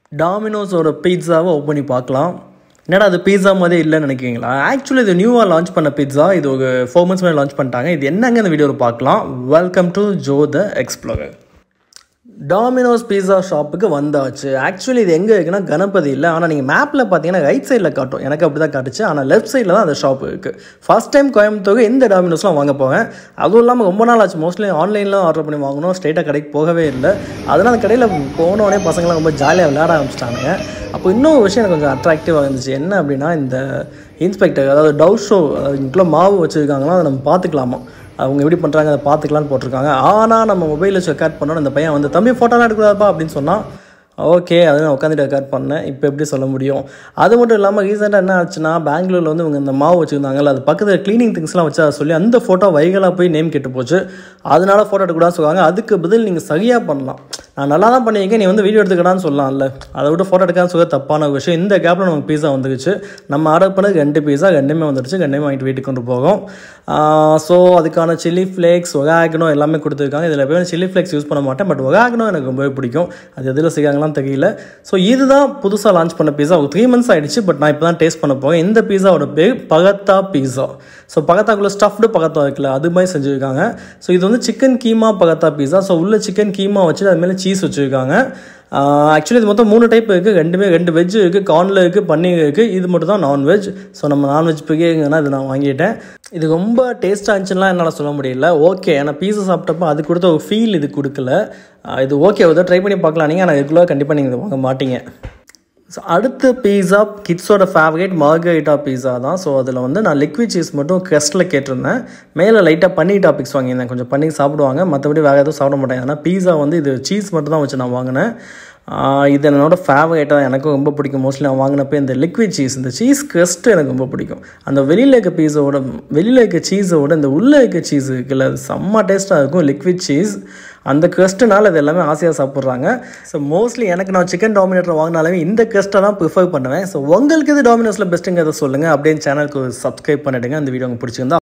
டாமினோஸோட பீட்சாவை open பண்ணி பார்க்கலாம் என்னடா அது பீட்சா மாதிரி இல்லைன்னு நினைக்கிறீங்களா ஆக்சுவலி இது நியூவாக லான்ச் பண்ண பீட்சா இது ஒரு ஃபோர் மந்த்ஸ் மேலே லான்ச் பண்ணிட்டாங்க இது என்னங்க இந்த வீடியோவில் பார்க்கலாம் welcome to Jo the explorer Domino's pizza ஷாப்புக்கு வந்தாச்சு ஆக்சுவலி இது எங்கே இருக்குன்னா கணபதி இல்லை ஆனால் நீங்கள் மேப்பில் பார்த்தீங்கன்னா ரைட் சைடில் காட்டும் எனக்கு அப்படி தான் காட்டுச்சு ஆனால் லெஃப்ட் சைடில் தான் அந்த ஷாப் இருக்குது ஃபஸ்ட் டைம் கோயம்புத்தூர் இந்த டாமினோஸ்லாம் வாங்க போவேன் அதுவும் இல்லாமல் ரொம்ப நாள் ஆச்சு மோஸ்ட்லி ஆன்லைனில் ஆர்டர் பண்ணி வாங்கணும் ஸ்ட்ரெயிட்டாக கடைக்கு போகவே இல்லை அதனால் அந்த கடையில் போனோடனே பசங்களாம் ரொம்ப ஜாலியாக விளையாட ஆரம்பிச்சிட்டாங்க அப்போ இன்னொரு விஷயம் எனக்கு கொஞ்சம் அட்ராக்டிவாக இருந்துச்சு என்ன அப்படின்னா இந்த இன்ஸ்பெக்டர் அதாவது டவு ஷோ இதுக்குள்ளே மாவு வச்சுருக்காங்களா அதை நம்ம பார்த்துக்கலாமா அவங்க எப்படி பண்ணுறாங்க அதை பார்த்துக்கலான்னு போட்டிருக்காங்க ஆனால் நம்ம மொபைலில் வச்சு ரெக்கார்ட் பண்ணோம் இந்த பையன் வந்து தம்பி ஃபோட்டோலாம் எடுக்கூடாதுப்பா அப்படின்னு சொன்னால் ஓகே அது நான் உட்காந்துட்டு ரெக்கார்ட் பண்ணேன் இப்போ எப்படி சொல்ல முடியும் அது மட்டும் இல்லாமல் ரீசெண்டாக என்ன ஆச்சுன்னா பெங்களூரில் வந்து இவங்க இந்த மாவு வச்சுருந்தாங்கல்ல அது பக்கத்தில் க்ளீனிங் திங்ஸ்லாம் வச்சு அதை சொல்லி அந்த ஃபோட்டோ வைகலாக போய் நேம் கெட்டு போச்சு அதனால ஃபோட்டோ எடுக்கக்கூடாதுன்னு சொல்லுவாங்க அதுக்கு பதில் நீங்கள் சரியாக பண்ணலாம் நான் நல்லா தான் பண்ணியிருக்கேன் நீ வந்து வீடியோ எடுத்துக்கடான்னு சொல்லலாம்ல அதை விட்டு ஃபோட்டோ எடுக்கான்னு சொல்ல தப்பான விஷயம் இந்த கேப்பில் நமக்கு பீஸா வந்துருச்சு நம்ம ஆர்டர் பண்ணது ரெண்டு பீஸா ரெண்டுமே வந்துருச்சு ரெண்டுமே வாங்கிட்டு வீட்டுக்கு கொண்டு போகும் ஸோ அதுக்கான சில்லி ஃப்ளேக்ஸ் ஒகாகனோ எல்லாமே கொடுத்துருக்காங்க இதில் எப்போயும் சில்லி ஃப்ளேக்ஸ் யூஸ் பண்ண மாட்டேன் பட் ஒகாகனோ எனக்கு ரொம்பவே பிடிக்கும் அது எதில் செய்யாங்கலாம் தெரியல ஸோ இதுதான் புதுசாக லான்ச் பண்ண பீஸா ஒரு த்ரீ மந்த்ஸ் ஆகிடுச்சு பட் நான் இப்போ தான் டேஸ்ட் பண்ண போகிறேன் இந்த பீஸாவோட பேர் பகத்தா பீஸா ஸோ பகத்தாக்குள்ளே ஸ்டஃப்டு பகத்தா இருக்குல்ல அது மாதிரி செஞ்சுருக்காங்க ஸோ இது வந்து சிக்கன் கீமா பகத்தா பீஸா ஸோ உள்ள சிக்கன் கீமா வச்சுட்டு அது மேலே சீஸ் வச்சுருக்காங்க ஆக்சுவலி இது மொத்தம் மூணு டைப் இருக்குது ரெண்டுமே ரெண்டு வெஜ் இருக்குது கார்னில் இருக்குது பன்னீர் இருக்குது இது மட்டும் தான் நான்வெஜ் ஸோ நம்ம நான்வெஜ் பிரியாங்கன்னா இது நான் வாங்கிட்டேன் இது ரொம்ப டேஸ்ட்டாக இருந்துச்சுன்னா என்னால் சொல்ல முடியல ஓகே ஏன்னா பீஸா சாப்பிட்டப்போ அது கொடுத்த ஒரு ஃபீல் இது கொடுக்கல இது ஓகே ஒரு ட்ரை பண்ணி பார்க்கலாம் நீங்கள் ஆனால் ரெகுலராக கண்டிப்பாக நீங்கள் வாங்க மாட்டீங்க ஸோ அடுத்த பீஸா கிட்ஸோட ஃபேவரேட் மார்கரிட்டா பீஸா தான் ஸோ அதில் வந்து நான் லிக்விட் சீஸ் மட்டும் க்ரெஸ்ட்டில் கேட்டிருந்தேன் மேலே லைட்டாக பன்னீர் டாபிக்ஸ் வாங்கியிருந்தேன் கொஞ்சம் பன்னீர் சாப்பிடுவாங்க மற்றபடி வேறு எதுவும் சாப்பிட மாட்டாங்க ஆனால் பீஸா வந்து இது சீஸ் மட்டும் தான் வச்சு நான் வாங்கினேன் இது என்னோட ஃபேவரேட்டாக எனக்கும் ரொம்ப பிடிக்கும் மோஸ்ட்லி நான் வாங்கினப்போ இந்த லிக்விட் சீஸ் இந்த சீஸ் க்ரெஸ்ட்டு எனக்கு ரொம்ப பிடிக்கும் அந்த வெளியில் இருக்க பீஸோட வெளியில் இருக்க சீஸோட இந்த உள்ளே இருக்க சீஸ் இருக்குல்ல அது செம்ம டேஸ்ட்டாக இருக்கும் லிக்விட் சீஸ் அந்த க்ரெஸ்ட்டுனால இது எல்லாமே ஆசையாக சாப்பிட்றாங்க ஸோ மோஸ்ட்லி எனக்கு நான் சிக்கன் டாமினேட்டர் வாங்கினாலுமே இந்த க்ரெஸ்ட்டை தான் ப்ரிஃபர் பண்ணுவேன் ஸோ உங்களுக்கு இது டாமினோஸில் பெஸ்ட்டுங்கிறத சொல்லுங்கள் அப்படியே சேனலுக்கு சப்ஸ்கிரைப் பண்ணிவிடுங்க அந்த வீடியோ உங்களுக்கு பிடிச்சிருந்தா